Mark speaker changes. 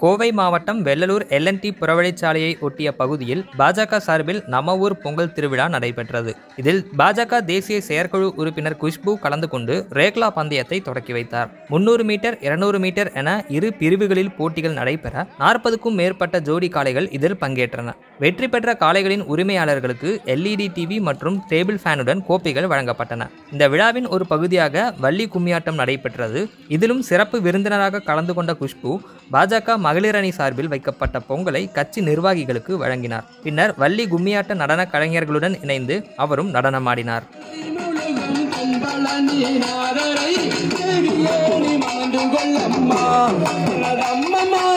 Speaker 1: கோவை மாவட்டம் வெள்ளலூர் எல்என்டி புறவழிச்சாலையை ஒட்டிய பகுதியில் பாஜக சார்பில் நம்ம ஊர் பொங்கல் திருவிழா நடைபெற்றது இதில் பாஜக தேசிய செயற்குழு உறுப்பினர் குஷ்பு கலந்து கொண்டு ரேக்லா பந்தயத்தை தொடக்கி வைத்தார் முன்னூறு மீட்டர் இருநூறு மீட்டர் என இரு பிரிவுகளில் போட்டிகள் நடைபெற நாற்பதுக்கும் மேற்பட்ட ஜோடி காளைகள் இதில் பங்கேற்றன வெற்றி பெற்ற காளைகளின் உரிமையாளர்களுக்கு எல்இடி டிவி மற்றும் டேபிள் ஃபேனுடன் கோப்பைகள் வழங்கப்பட்டன இந்த விழாவின் ஒரு பகுதியாக வள்ளி கும்மியாட்டம் நடைபெற்றது இதிலும் சிறப்பு விருந்தினராக கலந்து கொண்ட குஷ்பு பாஜக மகளிர் அணி சார்பில் வைக்கப்பட்ட பொங்கலை கட்சி நிர்வாகிகளுக்கு வழங்கினார் பின்னர் வள்ளி கும்மியாட்ட நடன கலைஞர்களுடன் இணைந்து அவரும் நடனமாடினார்
Speaker 2: உலகம் கண்பலனினாரரை தேவியோனி மணந்து கொள்ளம்மா அம்மம்மா